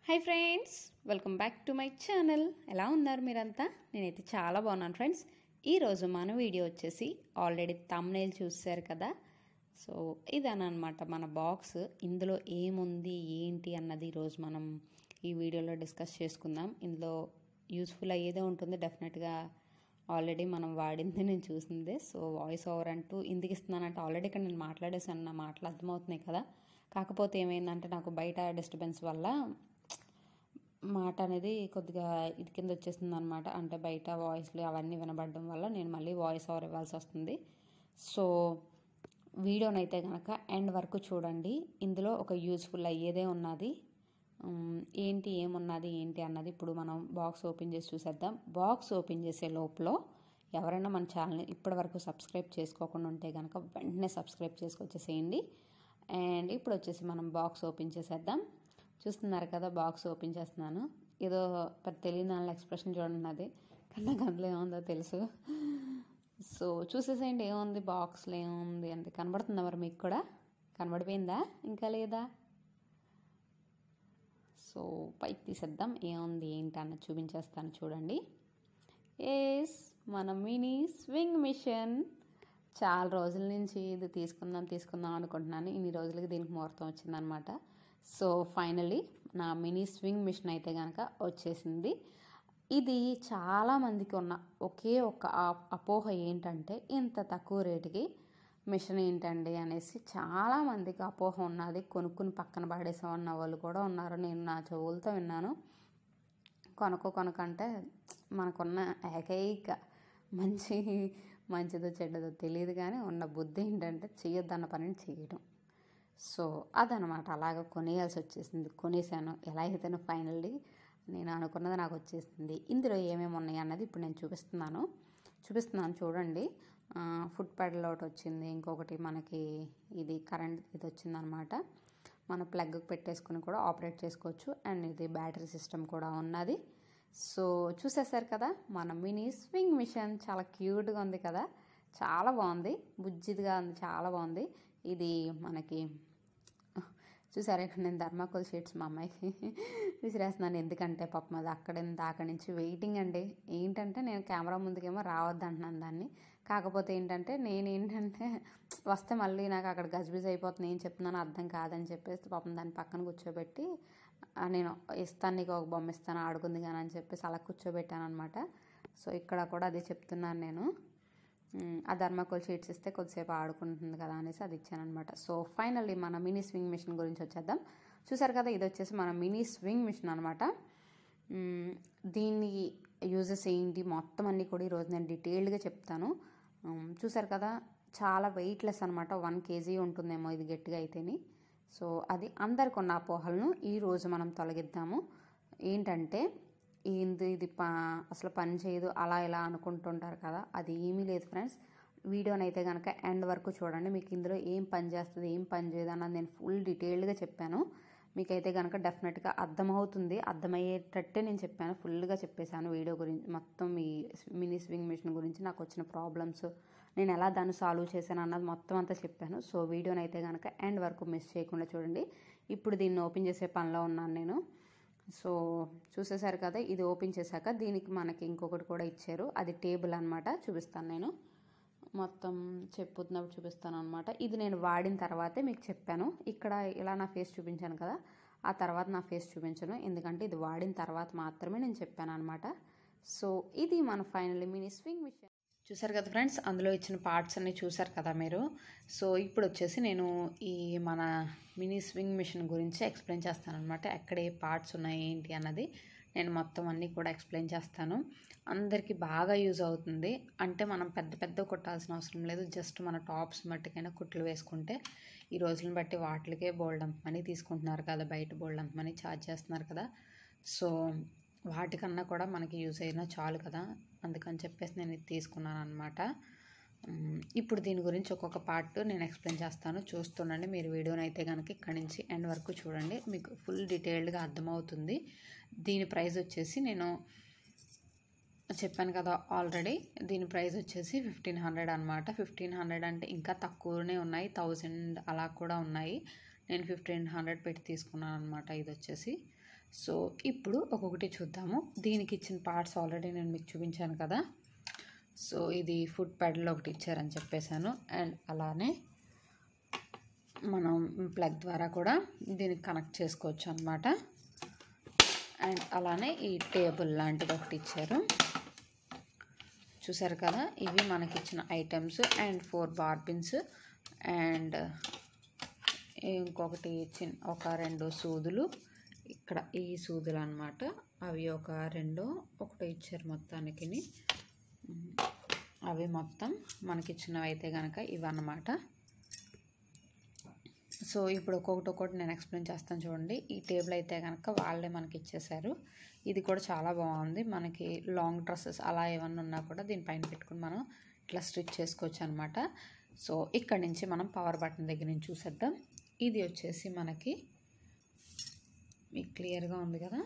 hi friends welcome back to my channel ఎలా ఉన్నారు మీరంతా నేనైతే చాలా బాగున్నాను ఫ్రెండ్స్ ఈరోజు మన వీడియో వచ్చేసి ఆల్రెడీ తమ్నేల్ చూసారు కదా సో ఇదనమాట మన బాక్స్ ఇందులో ఏముంది ఏంటి అన్నది ఈరోజు మనం ఈ వీడియోలో డిస్కస్ చేసుకుందాం ఇందులో యూస్ఫుల్ అయ్యేదే ఉంటుంది డెఫినెట్గా ఆల్రెడీ మనం వాడింది నేను చూసిందే సో వాయిస్ ఓవర్ అంటూ ఇందుకు ఇస్తున్నానంటే ఆల్రెడీ ఇక్కడ నేను మాట్లాడేసాను నా మాటలు అర్థమవుతున్నాయి కదా కాకపోతే ఏమైందంటే నాకు బయట డిస్టర్బెన్స్ వల్ల మాట అనేది కొద్దిగా ఇది కింద వచ్చేస్తుంది అనమాట అంటే బయట వాయిస్లు అవన్నీ వినబడడం వల్ల నేను మళ్ళీ వాయిస్ ఓవర్ ఇవ్వాల్సి వస్తుంది సో వీడియోనైతే కనుక ఎండ్ వరకు చూడండి ఇందులో ఒక యూజ్ఫుల్ అయ్యేదే ఉన్నది ఉమ్, ఏంటి ఏమున్నది ఏంటి అన్నది ఇప్పుడు మనం బాక్స్ ఓపెన్ చేసి చూసేద్దాం బాక్స్ ఓపెన్ చేసే లోపల ఎవరైనా మన ఛానల్ని ఇప్పటివరకు సబ్స్క్రైబ్ చేసుకోకుండా ఉంటే కనుక వెంటనే సబ్స్క్రైబ్ చేసుకొచ్చేసేయండి అండ్ ఇప్పుడు వచ్చేసి మనం బాక్స్ ఓపెన్ చేసేద్దాం చూస్తున్నారు కదా బాక్స్ ఓపెన్ చేస్తున్నాను ఏదో పెద్ద తెలియని వాళ్ళ ఎక్స్ప్రెషన్ చూడండి అది కానీ నాకు అందులో ఏముందో తెలుసు సో చూసేసేయండి ఏముంది బాక్స్లో ఏముంది అంటే కనబడుతుందా మరి మీకు కూడా కనబడిపోయిందా ఇంకా లేదా సో పైకి తీసేద్దాం ఏముంది ఏంటి అన్నది చూపించేస్తాను చూడండి ఎస్ మన మినీ స్వింగ్ మిషన్ చాలా రోజుల నుంచి ఇది తీసుకుందాం తీసుకుందాం అనుకుంటున్నాను ఇన్ని రోజులకి దీనికి ముహూర్తం వచ్చిందనమాట సో ఫైనలీ నా మినీ స్వింగ్ మిషన్ అయితే కనుక వచ్చేసింది ఇది చాలా మందికి ఉన్న ఒకే ఒక ఆ- అపోహ ఏంటంటే ఇంత తక్కువ రేటుకి మిషన్ ఏంటండి అనేసి చాలా మందికి అపోహ ఉన్నది కొనుక్కుని పక్కన పడేసామన్న వాళ్ళు కూడా ఉన్నారు నేను నా చెవులతో విన్నాను కొనుక్కో కొనకంటే మనకున్న ఏకైక మంచి మంచిదో చెడ్డదో తెలియదు కానీ ఉన్న బుద్ధి ఏంటంటే చేయొద్దన్న పనిని చేయడం సో అదనమాట అలాగ కొనేయాల్సి వచ్చేసింది కొనేసాను ఎలా అయితేనో ఫైనల్లీ నేను అనుకున్నది నాకు వచ్చేసింది ఇందులో ఏమేమి ఉన్నాయి అన్నది ఇప్పుడు నేను చూపిస్తున్నాను చూపిస్తున్నాను చూడండి ఆ, ఫుడ్ పెడల్ ఒకటి వచ్చింది ఇంకొకటి మనకి ఇది కరెంట్ ఇది వచ్చిందనమాట మన ప్లగ్ పెట్టేసుకుని కూడా ఆపరేట్ చేసుకోవచ్చు అండ్ ఇది బ్యాటరీ సిస్టమ్ కూడా ఉన్నది సో చూసేసారు కదా మన మినీ స్వింగ్ మిషన్ చాలా క్యూట్గా ఉంది కదా చాలా బాగుంది బుజ్జిదిగా ఉంది చాలా బాగుంది ఇది మనకి చూసారా ఇక్కడ నేను ధర్మాకోల్ షీట్స్ మా అమ్మాయికి విసిరేస్తున్నాను ఎందుకంటే పాపం అది అక్కడ దాకా నుంచి వెయిటింగ్ అండి ఏంటంటే నేను కెమెరా ముందుకేమో రావద్దు అంటున్నాను దాన్ని కాకపోతే ఏంటంటే నేను ఏంటంటే వస్తే మళ్ళీ నాకు అక్కడ గజిబిజ్ అయిపోతుంది ఏం చెప్తున్నానో అర్థం కాదని చెప్పేసి పాపం దాన్ని పక్కన కూర్చోబెట్టి ఆ, నేను ఇస్తాను నీకు ఒక బొమ్మ ఇస్తాను ఆడుకుంది కానీ అని చెప్పేసి అలా కూర్చోబెట్టాను అనమాట సో ఇక్కడ కూడా అదే చెప్తున్నాను నేను మ్, ఆ ధర్మాకోల్ షీట్స్ ఇస్తే కొద్దిసేపు ఆడుకుంటుంది కదా అనేసి అది ఇచ్చానమాట సో ఫైనల్లీ మన మినీ స్వింగ్ మిషన్ గురించి వచ్చేద్దాం చూసారు కదా ఇది వచ్చేసి మన మినీ స్వింగ్ మిషన్ అనమాట దీన్ని యూజెస్ ఏంటి మొత్తం అన్నీ కూడా ఈరోజు నేను డీటెయిల్డ్గా చెప్తాను మ్, చూసారు కదా చాలా వెయిట్లెస్ అనమాట వన్ కేజీ ఉంటుందేమో ఇది గట్టిగా అయితేని సో అది అందరికి ఉన్న అపోహలను ఈరోజు మనం తొలగిద్దాము ఏంటంటే ఏంది ఇది ప అసలు పని చేయదు అలా ఇలా అనుకుంటుంటారు కదా అది ఏమీ లేదు ఫ్రెండ్స్ వీడియోనైతే కనుక ఎండ్ వరకు చూడండి మీకు ఇందులో ఏం పని చేస్తుంది ఏం పని చేయదు అన్నది నేను ఫుల్ డీటెయిల్డ్గా చెప్పాను మీకైతే కనుక డెఫినెట్గా అర్థమవుతుంది అర్థమయ్యేటట్టే నేను చెప్పాను ఫుల్గా చెప్పేశాను వీడియో గురించి మొత్తం ఈ మినీ స్వింగ్ మిషన్ గురించి నాకు వచ్చిన ప్రాబ్లమ్స్ నేను ఎలా దాన్ని సాల్వ్ చేశాను అన్నది మొత్తం అంతా చెప్పాను సో వీడియోని అయితే కనుక ఎండ్ వరకు మిస్ చేయకుండా చూడండి ఇప్పుడు దీన్ని ఓపెన్ చేసే పనిలో ఉన్నాను నేను సో చూసేసారు కదా ఇది ఓపెన్ చేశాక దీనికి మనకి ఇంకొకటి కూడా ఇచ్చారు అది టేబుల్ అనమాట చూపిస్తాను నేను మొత్తం చెప్పుతున్నప్పుడు చూపిస్తాను అనమాట ఇది నేను వాడిన తర్వాతే మీకు చెప్పాను ఇక్కడ ఇలా నా ఫేస్ చూపించాను కదా ఆ తర్వాత నా ఫేస్ చూపించను ఎందుకంటే ఇది వాడిన తర్వాత మాత్రమే నేను చెప్పాను అనమాట సో ఇది మన ఫైనల్ మినీ స్వింగ్ మిషన్ చూసారు కదా ఫ్రెండ్స్ అందులో ఇచ్చిన పార్ట్స్ అన్ని చూసారు కదా మీరు సో ఇప్పుడు వచ్చేసి నేను ఈ మన మినీ స్వింగ్ మిషన్ గురించి ఎక్స్ప్లెయిన్ చేస్తాను అనమాట ఎక్కడ ఏ పార్ట్స్ ఉన్నాయి ఏంటి అన్నది నేను మొత్తం అన్నీ కూడా ఎక్స్ప్లెయిన్ చేస్తాను అందరికీ బాగా యూజ్ అవుతుంది అంటే మనం పెద్ద పెద్ద కుట్టాల్సిన అవసరం లేదు జస్ట్ మన టాప్స్ మట్టుకైనా కుట్లు వేసుకుంటే ఈ రోజులను బట్టి వాటికే బోల్డ్ అంత మనీ తీసుకుంటున్నారు కదా బయట బోల్డ్ అంత మనీ ఛార్జ్ చేస్తున్నారు కదా సో వాటికన్నా కూడా మనకి యూజ్ అయినా చాలు కదా అందుకని చెప్పేసి నేను ఇది తీసుకున్నాను అనమాట ఇప్పుడు దీని గురించి ఒక్కొక్క పార్ట్ నేను ఎక్స్ప్లెయిన్ చేస్తాను చూస్తుండండి మీరు వీడియోని అయితే కనుక ఇక్కడి నుంచి ఎండ్ వరకు చూడండి మీకు ఫుల్ డీటెయిల్డ్గా అర్థమవుతుంది దీని ప్రైస్ వచ్చేసి నేను చెప్పాను కదా ఆల్రెడీ దీని ప్రైస్ వచ్చేసి ఫిఫ్టీన్ హండ్రెడ్ అనమాట ఫిఫ్టీన్ హండ్రెడ్ అంటే ఇంకా తక్కువనే ఉన్నాయి థౌజండ్ అలా కూడా ఉన్నాయి నేను ఫిఫ్టీన్ హండ్రెడ్ పెట్టి తీసుకున్నాను అనమాట ఇది వచ్చేసి సో ఇప్పుడు ఒక్కొక్కటి చూద్దాము దీనికి ఇచ్చిన పార్ట్స్ ఆల్రెడీ నేను మీకు చూపించాను కదా సో ఇది ఫుడ్ ప్యాడ్లో ఒకటి ఇచ్చారని చెప్పేశాను అండ్ అలానే మనం ప్లగ్ ద్వారా కూడా దీనికి కనెక్ట్ చేసుకోవచ్చు అనమాట అండ్ అలానే ఈ టేబుల్ లాంటిది ఒకటి ఇచ్చారు చూసారు కదా ఇవి మనకి ఇచ్చిన items and four bobbins and ఇంకొకటి చిన్న ఒక రెండు సూదులు ఇక్కడ ఈ సూదులు అనమాట అవి ఒక రెండు ఒకటి ఇచ్చారు మొత్తానికి అవి మొత్తం మనకిచ్చినవి అయితే కనుక ఇవన్నమాట సో ఇప్పుడు ఒక్కొక్కటి ఒక్కొక్కటి నేను ఎక్స్ప్లెయిన్ చేస్తాను చూడండి ఈ టేబుల్ అయితే కనుక వాళ్ళే మనకి ఇచ్చేసారు ఇది కూడా చాలా బాగుంది మనకి లాంగ్ డ్రెస్సెస్ అలా ఏమన్నా ఉన్నా కూడా దీనిపైన పెట్టుకుని మనం ఇట్లా స్టిచ్ చేసుకోవచ్చు అనమాట సో ఇక్కడ నుంచి మనం పవర్ బటన్ దగ్గర నుంచి చూసేద్దాం ఇది వచ్చేసి మనకి మీకు క్లియర్గా ఉంది కదా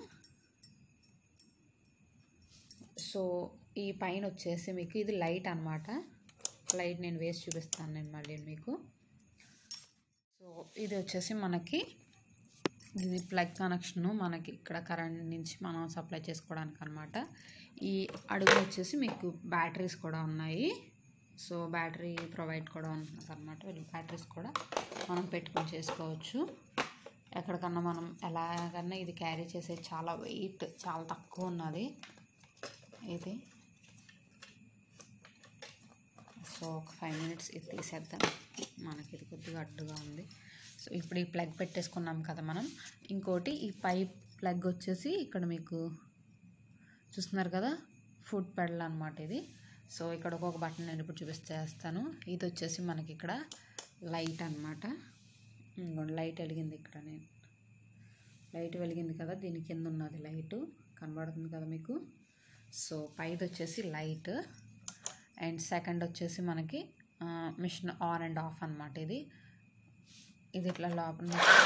సో ఈ పైన వచ్చేసి మీకు ఇది లైట్ అనమాట లైట్ నేను వేసి చూపిస్తాను నేను మళ్ళీ మీకు సో ఇది వచ్చేసి మనకి ఇది ప్లగ్ కనెక్షను మనకి ఇక్కడ కరెంట్ నుంచి మనం సప్లై చేసుకోవడానికి అనమాట ఈ అడుగు వచ్చేసి మీకు బ్యాటరీస్ కూడా ఉన్నాయి సో బ్యాటరీ ప్రొవైడ్ కూడా ఉంటుంది అనమాట వీళ్ళు బ్యాటరీస్ కూడా మనం పెట్టుకొని చేసుకోవచ్చు ఎక్కడికన్నా మనం ఎలాగన్నా ఇది క్యారీ చేసే చాలా వెయిట్ చాలా తక్కువ ఉన్నది ఇది సో ఒక ఫైవ్ మినిట్స్ ఇది తీసేద్దాం మనకి ఇది కొద్దిగా అడ్డుగా ఉంది సో ఇప్పుడు ఈ ప్లగ్ పెట్టేసుకున్నాం కదా మనం ఇంకోటి ఈ పైప్ ప్లగ్ వచ్చేసి ఇక్కడ మీకు చూస్తున్నారు కదా ఫుడ్ పెడల్ అనమాట ఇది సో ఇక్కడ ఒక్కొక్క బటన్ నేను ఇప్పుడు చూపిస్తేస్తాను ఇది వచ్చేసి మనకి ఇక్కడ లైట్ అనమాట ఇంకోండి లైట్ వెలిగింది ఇక్కడ నేను లైట్ వెలిగింది కదా దీని కింద ఉన్నది లైటు కనబడుతుంది కదా మీకు సో పైది వచ్చేసి లైట్ అండ్ సెకండ్ వచ్చేసి మనకి మిషన్ ఆన్ అండ్ ఆఫ్ అనమాట ఇది ఇది ఇట్లా లోపల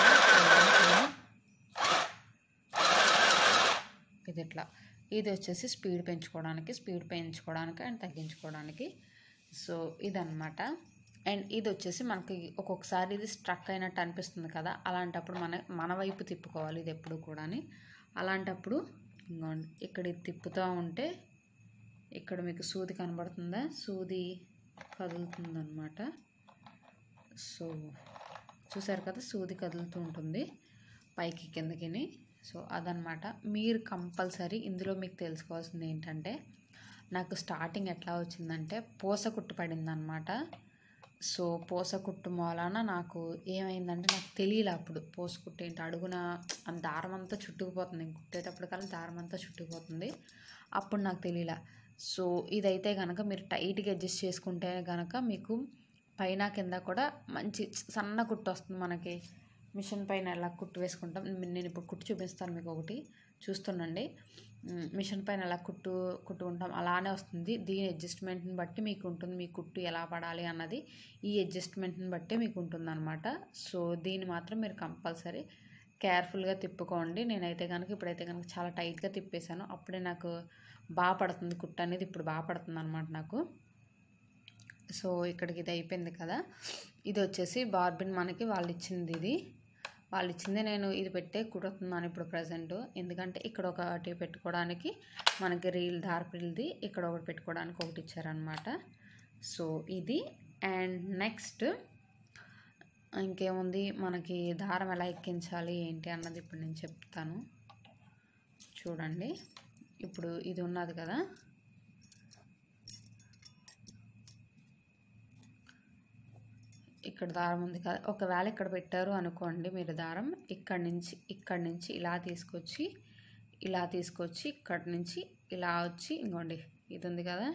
ఇది ఇట్లా ఇది వచ్చేసి స్పీడ్ పెంచుకోవడానికి స్పీడ్ పెంచుకోవడానికి అండ్ తగ్గించుకోవడానికి సో ఇదన్నమాట అండ్ ఇది వచ్చేసి మనకి ఒక్కొక్కసారి ఇది స్ట్రక్ అయినట్టు అనిపిస్తుంది కదా అలాంటప్పుడు మన మన వైపు తిప్పుకోవాలి ఇది ఎప్పుడు కూడా అలాంటప్పుడు ఇంకోండి ఇక్కడ ఇది తిప్పుతూ ఉంటే ఇక్కడ మీకు సూది కనబడుతుందా సూది కదులుతుందన్నమాట సో చూసారు కదా సూది కదులుతూ ఉంటుంది పైకి కిందకిని సో అదనమాట మీరు కంపల్సరీ ఇందులో మీకు తెలుసుకోవాల్సింది ఏంటంటే నాకు స్టార్టింగ్ ఎట్లా వచ్చిందంటే పూస కుట్టు పడిందనమాట సో పూస కుట్టు మూలాన నాకు ఏమైందంటే నాకు తెలియలే అప్పుడు పూస కుట్టు ఏంటి అడుగున ఆ దారం అంతా చుట్టుకుపోతుంది నేను కుట్టేటప్పటికల్లా దారం అంతా చుట్టుకుపోతుంది అప్పుడు నాకు తెలియలే సో ఇదైతే కనుక మీరు టైట్గా అడ్జస్ట్ చేసుకుంటే కనుక మీకు పైన కింద కూడా మంచి సన్న కుట్టు వస్తుంది మనకి మిషన్ పైన ఎలా కుట్టు వేసుకుంటాం నేను ఇప్పుడు కుట్టు చూపిస్తాను మీకు ఒకటి చూస్తుండండి మిషన్ పైన ఎలా కుట్టు కుట్టుకుంటాం అలానే వస్తుంది దీని అడ్జస్ట్మెంట్ని బట్టి మీకు ఉంటుంది మీ కుట్టు ఎలా పడాలి అన్నది ఈ అడ్జస్ట్మెంట్ని బట్టి మీకు ఉంటుంది అనమాట సో దీన్ని మాత్రం మీరు కంపల్సరీ కేర్ఫుల్గా తిప్పుకోండి నేనైతే కనుక ఇప్పుడైతే కనుక చాలా టైట్గా తిప్పేశాను అప్పుడే నాకు బాగా పడుతుంది కుట్టు అనేది ఇప్పుడు బాగా పడుతుంది అనమాట నాకు సో ఇక్కడికి ఇది అయిపోయింది కదా ఇది వచ్చేసి బార్బిన్ మనకి వాళ్ళు ఇచ్చింది ఇది వాళ్ళు ఇచ్చింది నేను ఇది పెట్టే కుడుతున్నాను ఇప్పుడు ప్రజెంట్ ఎందుకంటే ఇక్కడ ఒకటి పెట్టుకోవడానికి మనకి రీల్ దార్పిల్ది ఇక్కడ ఒకటి పెట్టుకోవడానికి ఒకటి ఇచ్చారనమాట సో ఇది అండ్ నెక్స్ట్ ఇంకేముంది మనకి దారం ఎలా ఎక్కించాలి ఏంటి అన్నది ఇప్పుడు నేను చెప్తాను చూడండి ఇప్పుడు ఇది ఉన్నది కదా ఇక్కడ దారం ఉంది కదా ఒకవేళ ఇక్కడ పెట్టారు అనుకోండి మీరు దారం ఇక్కడ నుంచి ఇక్కడ నుంచి ఇలా తీసుకొచ్చి ఇలా తీసుకొచ్చి ఇక్కడ నుంచి ఇలా వచ్చి ఇంకోండి ఇది ఉంది కదా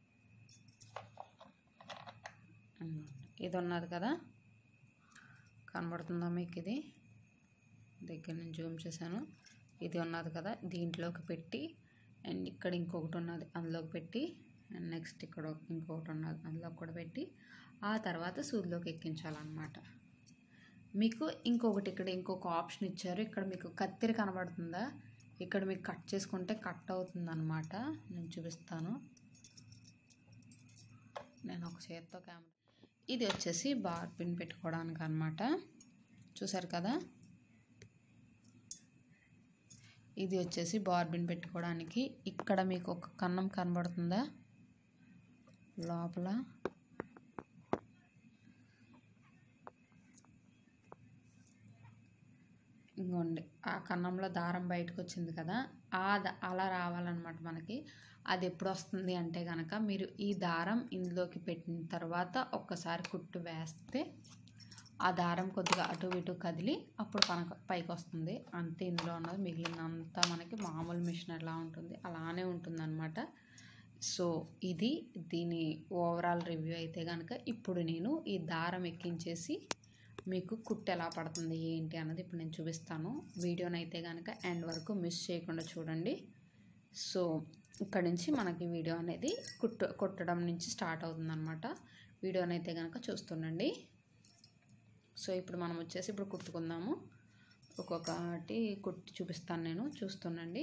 ఇది ఉన్నది కదా కనబడుతుందా మీకు ఇది దగ్గర నుంచి జూమ్ చేశాను ఇది ఉన్నది కదా దీంట్లోకి పెట్టి అండ్ ఇక్కడ ఇంకొకటి ఉన్నది అందులోకి పెట్టి అండ్ నెక్స్ట్ ఇక్కడ ఇంకొకటి ఉన్నది అందులోకి కూడా పెట్టి ఆ తర్వాత సూదిలోకి ఎక్కించాలన్నమాట మీకు ఇంకొకటి ఇక్కడ ఇంకొక ఆప్షన్ ఇచ్చారు ఇక్కడ మీకు కత్తిరి కనబడుతుందా ఇక్కడ మీకు కట్ చేసుకుంటే కట్ అవుతుంది అనమాట నేను చూపిస్తాను నేను ఒక చేత్తో కెమెరా ఇది వచ్చేసి బార్ పిన్ పెట్టుకోవడానికి అనమాట చూసారు కదా ఇది వచ్చేసి బార్బిన్ పెట్టుకోవడానికి ఇక్కడ మీకు ఒక కన్నం కనబడుతుందా లోపల ఇంకోండి ఆ కన్నంలో దారం బయటకు వచ్చింది కదా ఆ ద- అలా రావాలన్నమాట మనకి అది ఎప్పుడు వస్తుంది అంటే కనుక మీరు ఈ దారం ఇందులోకి పెట్టిన తర్వాత ఒక్కసారి కుట్టు వేస్తే ఆ దారం కొద్దిగా అటు ఇటు కదిలి అప్పుడు పనక పైకి వస్తుంది అంతే ఇందులో ఉన్నది మిగిలినంతా మనకి మామూలు మిషన్ ఎలా ఉంటుంది అలానే ఉంటుందన్నమాట సో ఇది దీని ఓవరాల్ రివ్యూ అయితే కనుక ఇప్పుడు నేను ఈ దారం ఎక్కించేసి మీకు కుట్టు ఎలా పడుతుంది ఏంటి అన్నది ఇప్పుడు నేను చూపిస్తాను వీడియోని అయితే కనుక ఎండ్ వరకు మిస్ చేయకుండా చూడండి సో ఇక్కడ నుంచి మనకి వీడియో అనేది కుట్టు కుట్టడం నుంచి స్టార్ట్ అవుతుందన్నమాట వీడియోని అయితే కనుక చూస్తుండండి సో ఇప్పుడు మనం వచ్చేసి ఇప్పుడు కుట్టుకుందాము ఒక్కొక్కటి కుట్టి చూపిస్తాను నేను చూస్తుండండి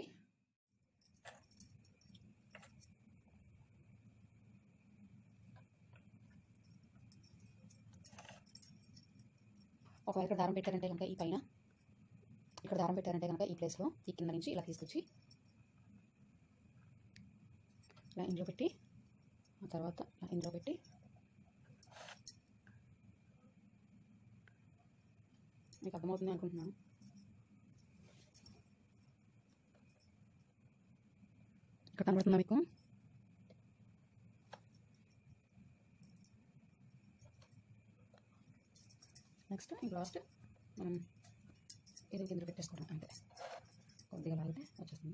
ఒకవేళ ఇక్కడ దారం పెట్టారంటే కనుక ఈ పైన ఇక్కడ దారం పెట్టారంటే కనుక ఈ ప్లేస్లో ఈ కింద నుంచి ఇలా తీసుకొచ్చి ఇలా ఇందులో పెట్టి ఆ తర్వాత ఇలా ఇందులో పెట్టి మీకు అర్థమవుతుంది అనుకుంటున్నాను ఇక్కడ కనబడుతుందా మీకు నెక్స్ట్ ఇంక లాస్ట్ మనం ఇది కింద పెట్టేసుకోవడం అంతే కొద్దిగా లాగితే వచ్చేస్తుంది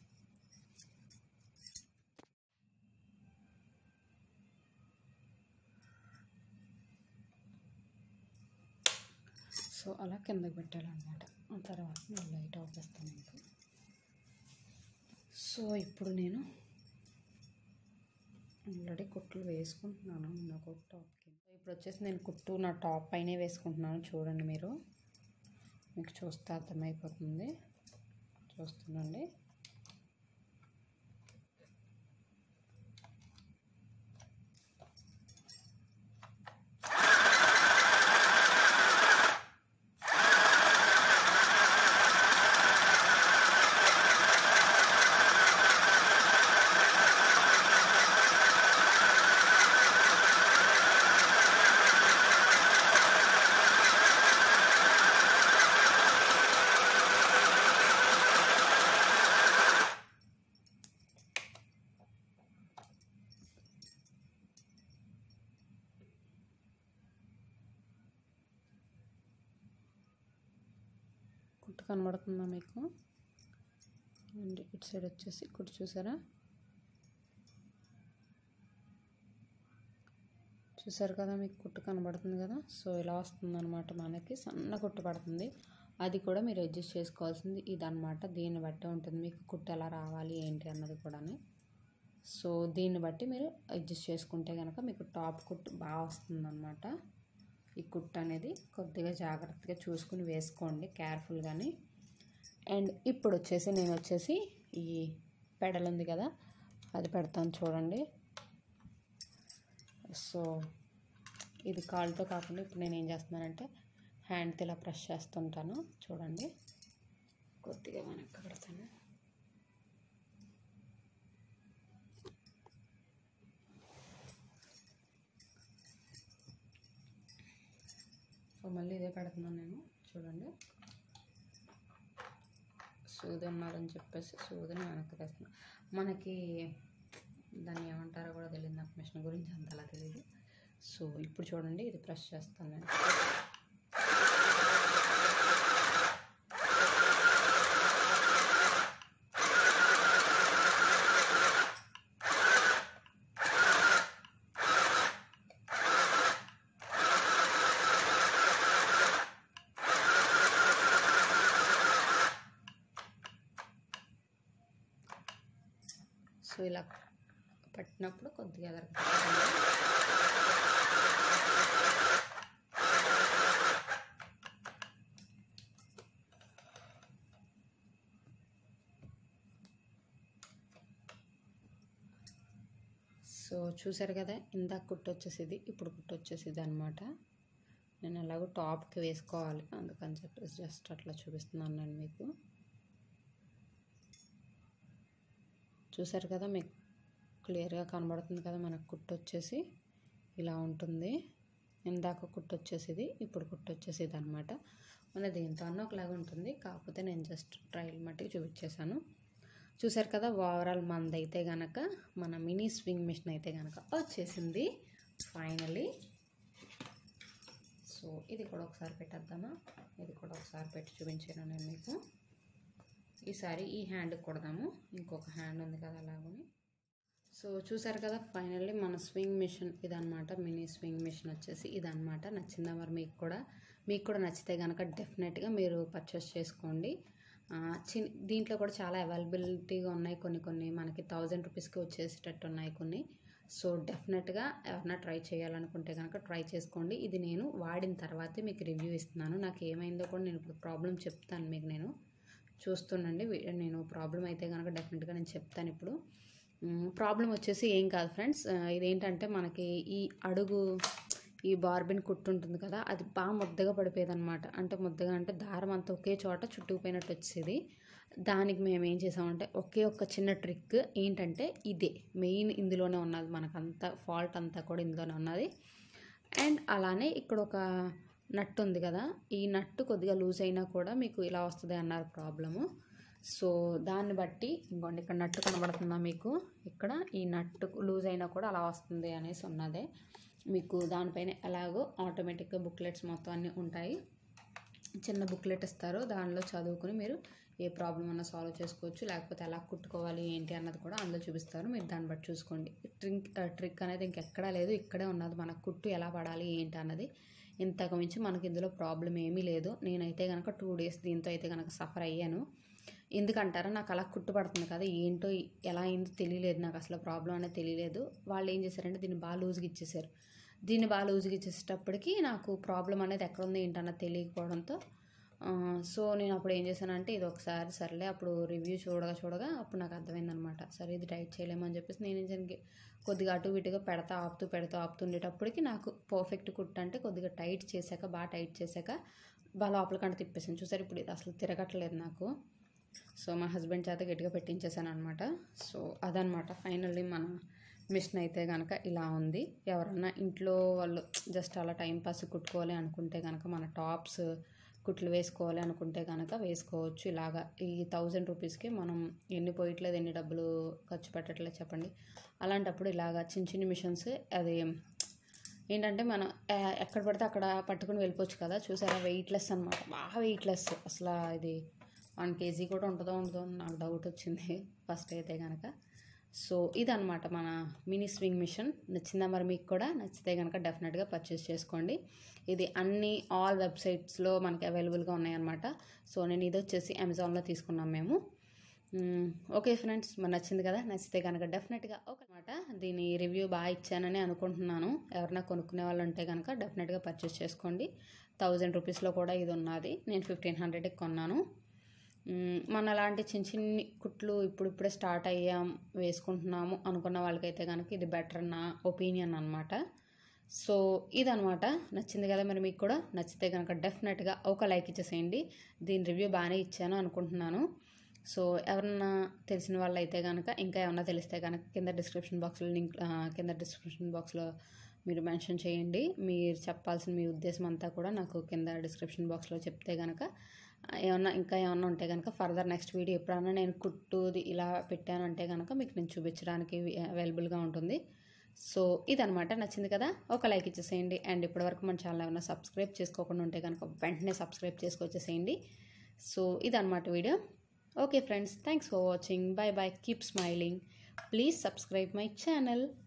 సో అలా కిందకి పెట్టాలన్నమాట ఆ తర్వాత నేను లైట్ ఆఫ్ చేస్తాను మీకు సో ఇప్పుడు నేను ఆల్రెడీ కుట్లు వేసుకుంటున్నాను నా ఒక టాప్కి ఇప్పుడు వచ్చేసి నేను కుట్టు నా టాప్ పైనే వేసుకుంటున్నాను చూడండి మీరు మీకు చూస్తే అర్థమైపోతుంది చూస్తుండండి కుట్టు కనబడుతుందా మీకు అండ్ ఇటు సైడ్ వచ్చేసి కుట్టు చూసారా చూసారు కదా మీకు కుట్టు కనబడుతుంది కదా సో ఇలా వస్తుంది అనమాట మనకి సన్న కుట్టు పడుతుంది అది కూడా మీరు అడ్జస్ట్ చేసుకోవాల్సింది ఇదన్నమాట దీన్ని బట్టి ఉంటుంది మీకు కుట్టు ఎలా రావాలి ఏంటి అన్నది కూడా సో దీన్ని బట్టి మీరు అడ్జస్ట్ చేసుకుంటే కనుక మీకు టాప్ కుట్టు బాగా వస్తుందన్నమాట ఈ కుట్టు అనేది కొద్దిగా జాగ్రత్తగా చూసుకుని వేసుకోండి కేర్ఫుల్గాని అండ్ ఇప్పుడు వచ్చేసి నేను వచ్చేసి ఈ పెడల్ ఉంది కదా అది పెడతాను చూడండి సో ఇది కాలుతో కాకుండా ఇప్పుడు నేను ఏం చేస్తున్నానంటే హ్యాండ్తో ఇలా ప్రెస్ చేస్తుంటాను చూడండి కొద్దిగా వెనక్కి పెడతాను సో మళ్ళీ ఇదే పెడుతున్నాను నేను చూడండి సూది ఉన్నారని చెప్పేసి సూదిని వెనక్కి తెస్తున్నాను మనకి దాన్ని ఏమంటారో కూడా తెలియదు నాకు మిషన్ గురించి అంతలా తెలియదు సో ఇప్పుడు చూడండి ఇది ప్రెస్ చేస్తాను నేను సో ఇలా పట్టినప్పుడు కొద్దిగా ఎదరికి సో చూసారు కదా ఇందాక కుట్టు వచ్చేసేది ఇప్పుడు కుట్టు వచ్చేసేది అనమాట నేను ఎలాగో టాప్కి వేసుకోవాలి అందుకని చెప్పేసి జస్ట్ అట్లా చూపిస్తున్నాను నేను మీకు చూసారు కదా మీకు క్లియర్గా కనబడుతుంది కదా మనకు కుట్టు వచ్చేసి ఇలా ఉంటుంది ఇందాక కుట్టు వచ్చేసేది ఇప్పుడు కుట్టు వచ్చేసేది అనమాట మన దీంతో అన్న ఒకలాగా ఉంటుంది కాకపోతే నేను జస్ట్ ట్రయల్ మట్టికి చూపించేశాను చూసారు కదా ఓవరాల్ మంది అయితే గనక మన మినీ స్వింగ్ మిషన్ అయితే గనక వచ్చేసింది ఫైనలీ సో ఇది కూడా ఒకసారి పెట్టేద్దామా ఇది కూడా ఒకసారి పెట్టి చూపించాను నేను మీకు ఈసారి ఈ హ్యాండ్ కొడదాము ఇంకొక హ్యాండ్ ఉంది కదా అలాగని సో చూసారు కదా ఫైనల్లీ మన స్వింగ్ మిషన్ ఇదనమాట మినీ స్వింగ్ మిషన్ వచ్చేసి ఇదనమాట నచ్చిందా మరి మీకు కూడా మీకు కూడా నచ్చితే కనుక డెఫినెట్గా మీరు పర్చేస్ చేసుకోండి చిన్ దీంట్లో కూడా చాలా అవైలబిలిటీగా ఉన్నాయి కొన్ని కొన్ని మనకి థౌజండ్ రూపీస్కి వచ్చేసేటట్టు ఉన్నాయి కొన్ని సో డెఫినెట్గా ఎవరైనా ట్రై చేయాలనుకుంటే కనుక ట్రై చేసుకోండి ఇది నేను వాడిన తర్వాతే మీకు రివ్యూ ఇస్తున్నాను నాకు ఏమైందో కూడా నేను ఇప్పుడు ప్రాబ్లం చెప్తాను మీకు నేను చూస్తుండండి నేను ప్రాబ్లం అయితే కనుక డెఫినెట్గా నేను చెప్తాను ఇప్పుడు ప్రాబ్లం వచ్చేసి ఏం కాదు ఫ్రెండ్స్ ఇదేంటంటే మనకి ఈ అడుగు ఈ బార్బిన్ కుట్టు ఉంటుంది కదా అది బాగా ముద్దగా పడిపోయేది అనమాట అంటే ముద్దగా అంటే దారం అంతా ఒకే చోట చుట్టుకుపోయినట్టు వచ్చేది దానికి మేము ఏం చేసామంటే ఒకే ఒక్క చిన్న ట్రిక్ ఏంటంటే ఇదే మెయిన్ ఇందులోనే ఉన్నది మనకంతా ఫాల్ట్ అంతా కూడా ఇందులోనే ఉన్నది అండ్ అలానే ఇక్కడ ఒక నట్టు ఉంది కదా ఈ నట్టు కొద్దిగా లూజ్ అయినా కూడా మీకు ఇలా వస్తుంది అన్నారు ప్రాబ్లము సో దాన్ని బట్టి ఇంకోండి ఇక్కడ నట్టు కనబడుతుందా మీకు ఇక్కడ ఈ నట్టు లూజ్ అయినా కూడా అలా వస్తుంది అనేసి ఉన్నదే మీకు దానిపైన ఎలాగో ఆటోమేటిక్గా బుక్లెట్స్ మొత్తం అన్నీ ఉంటాయి చిన్న బుక్లెట్ ఇస్తారు దానిలో చదువుకుని మీరు ఏ ప్రాబ్లం అన్నా సాల్వ్ చేసుకోవచ్చు లేకపోతే ఎలా కుట్టుకోవాలి ఏంటి అన్నది కూడా అందులో చూపిస్తారు మీరు దాన్ని బట్టి చూసుకోండి ట్రిక్ ట్రిక్ అనేది ఇంకెక్కడా లేదు ఇక్కడే ఉన్నది మన కుట్టు ఎలా పడాలి ఏంటి అన్నది ఇంతకు మించి మనకి ఇందులో ప్రాబ్లం ఏమీ లేదు నేనైతే కనుక టూ డేస్ దీంతో అయితే కనుక సఫర్ అయ్యాను ఎందుకంటారా నాకు అలా కుట్టుపడుతుంది కదా ఏంటో ఎలా అయిందో తెలియలేదు నాకు అసలు ప్రాబ్లం అనేది తెలియలేదు వాళ్ళు ఏం చేశారంటే దీన్ని బాగా లూజ్గా ఇచ్చేసారు దీన్ని బాగా లూజ్గా ఇచ్చేసేటప్పటికి నాకు ప్రాబ్లం అనేది ఎక్కడ ఉంది ఏంటన్నది తెలియకపోవడంతో సో నేను అప్పుడు ఏం చేశానంటే ఇది ఒకసారి సర్లే అప్పుడు రివ్యూ చూడగా చూడగా అప్పుడు నాకు అర్థమైందనమాట సరే ఇది టైట్ చేయలేము అని చెప్పేసి నేను ఏం కొద్దిగా అటు ఇటుగా పెడతా ఆపుతూ పెడతా ఆపుతూ ఉండేటప్పటికి నాకు పర్ఫెక్ట్ కుట్ అంటే కొద్దిగా టైట్ చేశాక బాగా టైట్ చేశాక బాగా లోపలికంటే తిప్పేసాను చూసారు ఇప్పుడు ఇది అసలు తిరగట్లేదు నాకు సో మా హస్బెండ్ చేత గట్టిగా పెట్టించేసాను అనమాట సో అదనమాట ఫైనల్లీ మన మిషన్ అయితే కనుక ఇలా ఉంది ఎవరన్నా ఇంట్లో వాళ్ళు జస్ట్ అలా టైం పాస్ కుట్టుకోవాలి అనుకుంటే కనుక మన టాప్స్ కుట్లు వేసుకోవాలి అనుకుంటే కనుక వేసుకోవచ్చు ఇలాగా ఈ థౌజండ్ రూపీస్కి మనం ఎన్ని పోయట్లేదు ఎన్ని డబ్బులు ఖర్చు పెట్టట్లేదు చెప్పండి అలాంటప్పుడు ఇలాగా చిన్న చిన్న మిషన్స్ అది ఏంటంటే మనం ఎక్కడ పడితే అక్కడ పట్టుకుని వెళ్ళిపోవచ్చు కదా చూసారా వెయిట్లెస్ అనమాట బాగా వెయిట్లెస్ అసలు ఇది వన్ కేజీ కూడా ఉంటుందో ఉంటుందో నాకు డౌట్ వచ్చింది ఫస్ట్ అయితే కనుక సో ఇదనమాట మన మినీ స్వింగ్ మిషన్ నచ్చిందా మరి మీకు కూడా నచ్చితే కనుక డెఫినెట్గా పర్చేస్ చేసుకోండి ఇది అన్ని ఆల్ వెబ్సైట్స్లో మనకి అవైలబుల్గా ఉన్నాయన్నమాట సో నేను ఇది వచ్చేసి అమెజాన్లో తీసుకున్నాం మేము ఓకే ఫ్రెండ్స్ మరి నచ్చింది కదా నచ్చితే కనుక డెఫినెట్గా ఓకే అనమాట దీని రివ్యూ బాగా ఇచ్చానని అనుకుంటున్నాను ఎవరైనా కొనుక్కునే వాళ్ళు ఉంటే కనుక డెఫినెట్గా పర్చేస్ చేసుకోండి థౌజండ్ రూపీస్లో కూడా ఇది ఉన్నది నేను ఫిఫ్టీన్ హండ్రెడ్కి కొన్నాను మన అలాంటి చిన్న చిన్ని కుట్లు ఇప్పుడు ఇప్పుడే స్టార్ట్ అయ్యాం వేసుకుంటున్నాము అనుకున్న వాళ్ళకైతే కనుక ఇది బెటర్ నా ఒపీనియన్ అనమాట సో ఇదనమాట నచ్చింది కదా మరి మీకు కూడా నచ్చితే కనుక డెఫినెట్గా ఒక లైక్ ఇచ్చేసేయండి దీని రివ్యూ బాగానే ఇచ్చాను అనుకుంటున్నాను సో ఎవరన్నా తెలిసిన వాళ్ళు అయితే కనుక ఇంకా ఏమన్నా తెలిస్తే కనుక కింద డిస్క్రిప్షన్ బాక్స్లో లింక్ కింద డిస్క్రిప్షన్ బాక్స్లో మీరు మెన్షన్ చేయండి మీరు చెప్పాల్సిన మీ ఉద్దేశం అంతా కూడా నాకు కింద డిస్క్రిప్షన్ బాక్స్లో చెప్తే కనుక ఏమన్నా ఇంకా ఏమన్నా ఉంటే కనుక ఫర్దర్ నెక్స్ట్ వీడియో ఎప్పుడన్నా నేను కుట్టుది ఇలా పెట్టాను అంటే కనుక మీకు నేను చూపించడానికి అవైలబుల్గా ఉంటుంది సో ఇదనమాట నచ్చింది కదా ఒక లైక్ ఇచ్చేసేయండి అండ్ ఇప్పటివరకు మన ఛానల్ ఏమైనా సబ్స్క్రైబ్ చేసుకోకుండా ఉంటే కనుక వెంటనే సబ్స్క్రైబ్ చేసుకొచ్చేసేయండి సో ఇదనమాట video okay friends thanks for watching bye bye keep smiling please subscribe my channel